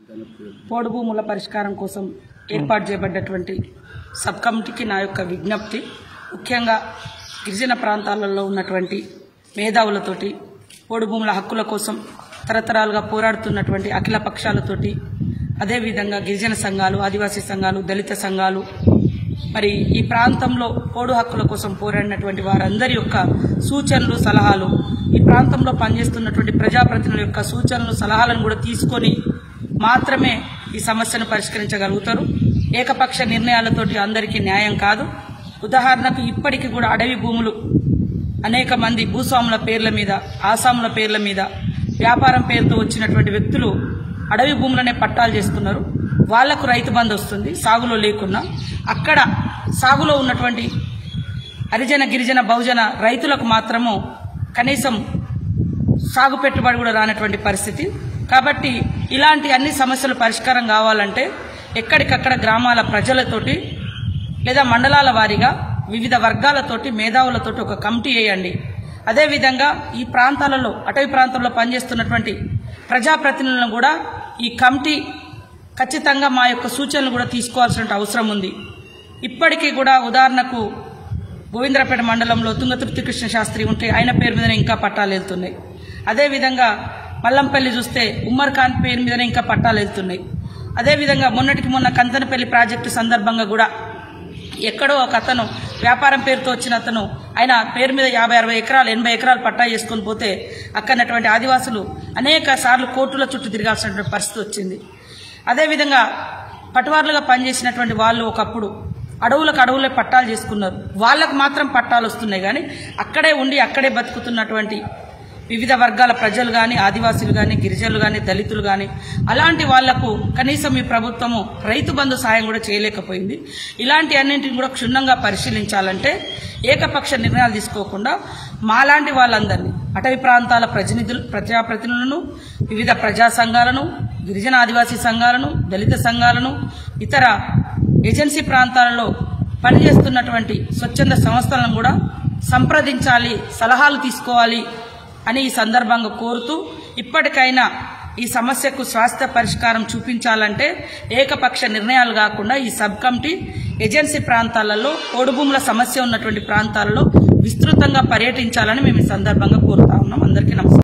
పోడు భూముల పరిష్కారం కోసం ఏర్పాటు చేయబడ్డటువంటి సబ్ కమిటీకి నా యొక్క విజ్ఞప్తి ముఖ్యంగా గిరిజన ప్రాంతాలలో ఉన్నటువంటి మేధావులతోటి పోడు భూముల హక్కుల కోసం తరతరాలుగా పోరాడుతున్నటువంటి అఖిల పక్షాలతోటి అదేవిధంగా గిరిజన సంఘాలు ఆదివాసీ సంఘాలు దళిత సంఘాలు మరి ఈ ప్రాంతంలో పోడు హక్కుల కోసం పోరాడినటువంటి వారందరి యొక్క సూచనలు సలహాలు ఈ ప్రాంతంలో పనిచేస్తున్నటువంటి ప్రజాప్రతినిధుల యొక్క సూచనలు సలహాలను కూడా తీసుకొని మాత్రమే ఈ సమస్యను పరిష్కరించగలుగుతారు ఏకపక్ష నిర్ణయాలతోటి అందరికీ న్యాయం కాదు ఉదాహరణకు ఇప్పటికీ కూడా అడవి భూములు అనేక మంది భూస్వాముల పేర్ల మీద ఆసాముల పేర్ల మీద వ్యాపారం పేరుతో వచ్చినటువంటి వ్యక్తులు అడవి భూములనే పట్టాలు చేసుకున్నారు వాళ్లకు రైతు బంధు వస్తుంది సాగులో లేకున్నా అక్కడ సాగులో ఉన్నటువంటి హరిజన గిరిజన బహుజన రైతులకు మాత్రము కనీసం సాగు పెట్టుబడి కూడా రానటువంటి పరిస్థితి కాబట్టి ఇలాంటి అన్ని సమస్యలు పరిష్కారం కావాలంటే ఎక్కడికక్కడ గ్రామాల ప్రజలతోటి లేదా మండలాల వారీగా వివిధ వర్గాలతోటి మేధావులతోటి ఒక కమిటీ వేయండి అదేవిధంగా ఈ ప్రాంతాలలో అటవీ ప్రాంతంలో పనిచేస్తున్నటువంటి ప్రజాప్రతినిధులను కూడా ఈ కమిటీ ఖచ్చితంగా మా యొక్క సూచనలు కూడా తీసుకోవాల్సిన అవసరం ఉంది ఇప్పటికీ కూడా ఉదాహరణకు గోవిందరపేట మండలంలో తుంగతుర్తి కృష్ణ శాస్త్రి ఉంటే ఆయన పేరు మీదనే ఇంకా పట్టాలు వెళ్తున్నాయి అదేవిధంగా మల్లంపల్లి చూస్తే ఉమ్మర్ ఖాన్ పేరు మీదనే ఇంకా పట్టాలు వెళ్తున్నాయి అదేవిధంగా మొన్నటికి మొన్న కంతనపల్లి ప్రాజెక్టు సందర్భంగా కూడా ఎక్కడో ఒక అతను వ్యాపారం పేరుతో వచ్చిన అతను ఆయన పేరు మీద యాభై అరవై ఎకరాలు ఎనభై ఎకరాలు పట్టా చేసుకొని పోతే అక్కడటువంటి ఆదివాసులు అనేక సార్లు కోర్టుల చుట్టూ తిరగాల్సినటువంటి పరిస్థితి వచ్చింది అదేవిధంగా పటువార్లుగా పనిచేసినటువంటి వాళ్ళు ఒకప్పుడు అడవులకు అడవులే పట్టాలు చేసుకున్నారు వాళ్ళకు మాత్రం పట్టాలు వస్తున్నాయి కానీ అక్కడే ఉండి అక్కడే బతుకుతున్నటువంటి వివిధ వర్గాల ప్రజలు కానీ ఆదివాసులు కానీ గిరిజనులు కానీ దళితులు కానీ అలాంటి వాళ్లకు కనీసం ఈ ప్రభుత్వము రైతు బంధు సాయం కూడా చేయలేకపోయింది ఇలాంటి అన్నింటిని కూడా క్షుణ్ణంగా పరిశీలించాలంటే ఏకపక్ష నిర్ణయాలు తీసుకోకుండా మాలాంటి వాళ్ళందరినీ అటవీ ప్రాంతాల ప్రతినిధులు ప్రజాప్రతినిధులను వివిధ ప్రజా సంఘాలను గిరిజన ఆదివాసీ సంఘాలను దళిత సంఘాలను ఇతర ఏజెన్సీ ప్రాంతాలలో పనిచేస్తున్నటువంటి స్వచ్ఛంద సంస్థలను కూడా సంప్రదించాలి సలహాలు తీసుకోవాలి అని ఈ సందర్భంగా కోరుతూ ఇప్పటికైనా ఈ సమస్యకు శాస్త్ర పరిష్కారం చూపించాలంటే ఏకపక్ష నిర్ణయాలు కాకుండా ఈ సబ్ కమిటీ ఏజెన్సీ ప్రాంతాలలో ఓడుభూముల సమస్య ఉన్నటువంటి ప్రాంతాలలో విస్తృతంగా పర్యటించాలని మేము ఈ సందర్భంగా కోరుతా ఉన్నాం అందరికీ నమస్కారం